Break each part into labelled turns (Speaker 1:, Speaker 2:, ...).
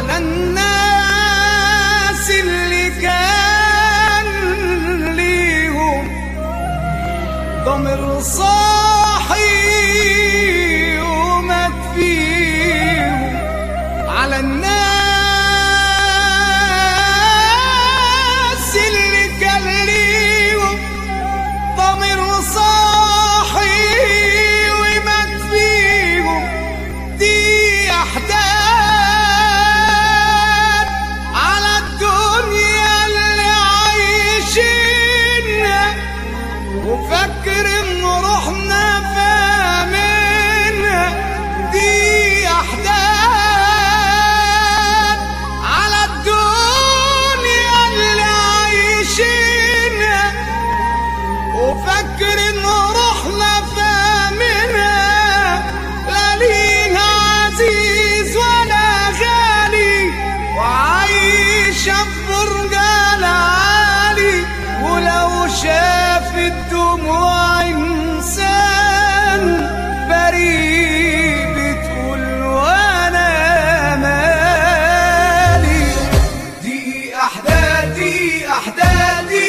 Speaker 1: على الناس اللي كان ليهم ضمير صاحي ومات فيهم على الناس اللي كان ليهم ضمير صاحي ومات فيهم دي أحداث على الدنيا اللي عايشينها وفكر ان روحنا فاهمينها دي احداث على الدنيا اللي عايشينها وفكر ان روحنا فاهمينها لا لينا عزيز ولا غالي وعايشة برجال عالي ولو شاف الدموع انسان بريء بتقول وانا مالي دي احداث دي احداث دي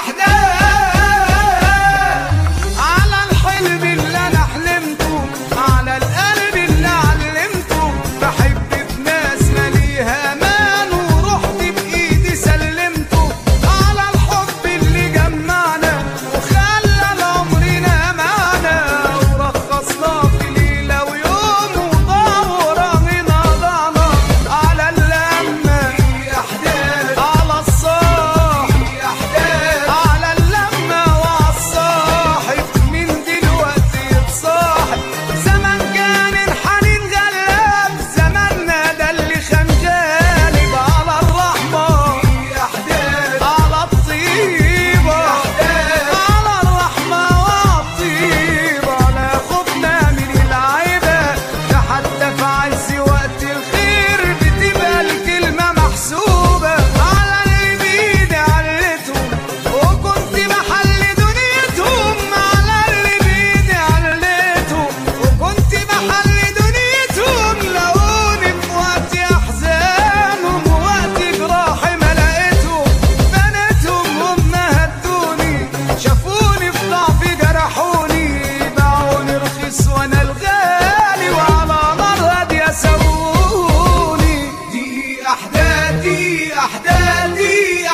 Speaker 1: احداث على الحلم اللي انا حلمته على القلب اللي علمته بحب في ناس ماليها امان ورحت بايدي سلمته على الحب اللي جمعنا وخلى العمرنا معنا ورخصنا في ليله ويوم وضورانا ضعنا على اللمه على الصاح على اللمه وعالصاحب من دلوقتي يتصاحب زمان كان الحنين غلاب زماننا ده اللي كان جالب على الرحمه على الطيبه على الرحمه والطيبه لا خفنا من العيبه ده حتى في عز وقت الخير بتبقى الكلمه محسوبه على اللي بيدي علتهم وكنت محل دنيتهم على اللي بيدي علتهم وكنت محل دنيتهم لقوني في وقت احزانهم ووقت جراحي ما لقيتهم بناتهم هم هدوني شافوني في ضعفي جرحوني باعوني رخيص وانا الغالي وعلى نار هاديه سووني دي احداث دي احداث دي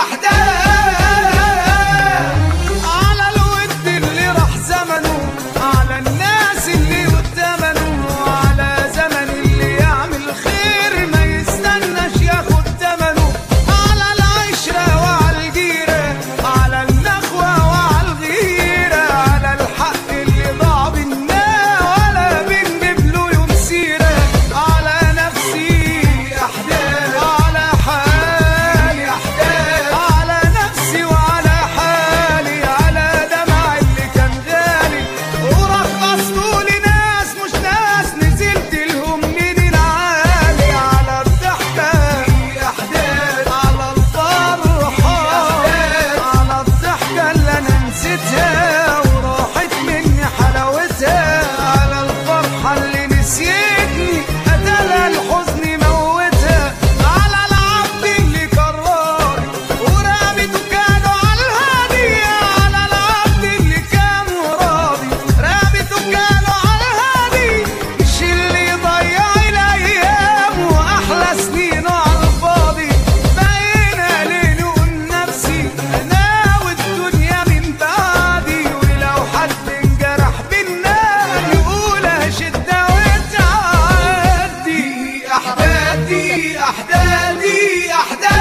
Speaker 1: احداث على الود اللي راح زمنه على الناس اللي قدامنه على زمن اللي يعمل خير ما يستناش ياخد ثمنه على العشرة وعلى الجيرة على النخوة وعلى الغيرة على الحق اللي ضاع بينا ولا بنجيب له يوم سيرة على نفسي على حالي على نفسي وعلى حالي على دمع اللي كان غالي ورخصته لناس مش ناس نزلت لهم من العالي على الضحكة على الفرحة على الضحكة اللي أنا نسيتها وراحت مني حلاوتها على الفرحة اللي نسيتني قتلها الحزن موتها على العبد اللي كراري ورقبته كانوا على الهادي على العبد اللي كان راضي رقبته كانوا على الهادي مش اللي ضيع الايام واحلى سنينه على الفاضي بقينا ليه نقول نفسي انا والدنيا من بعدي ولو حد انجرح بينا نقولها شده وتعدي احداث دي احداث دي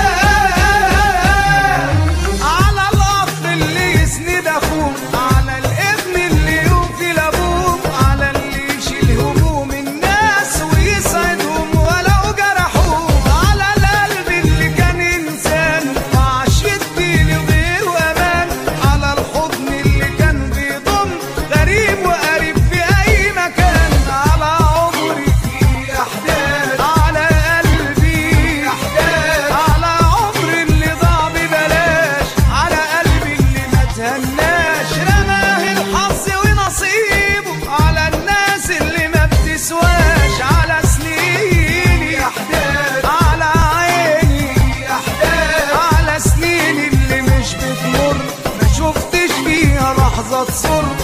Speaker 1: احداث على الاخ اللي يسند اخوه على الابن اللي يوفي لابوه على اللي يشيل هموم الناس ويسعدهم ولو جرحوه على القلب اللي كان انسان وعاش يدي لغيره امان على الحضن اللي كان بيضم غريب وقريب في اي مكان على عمري على قلبي تسر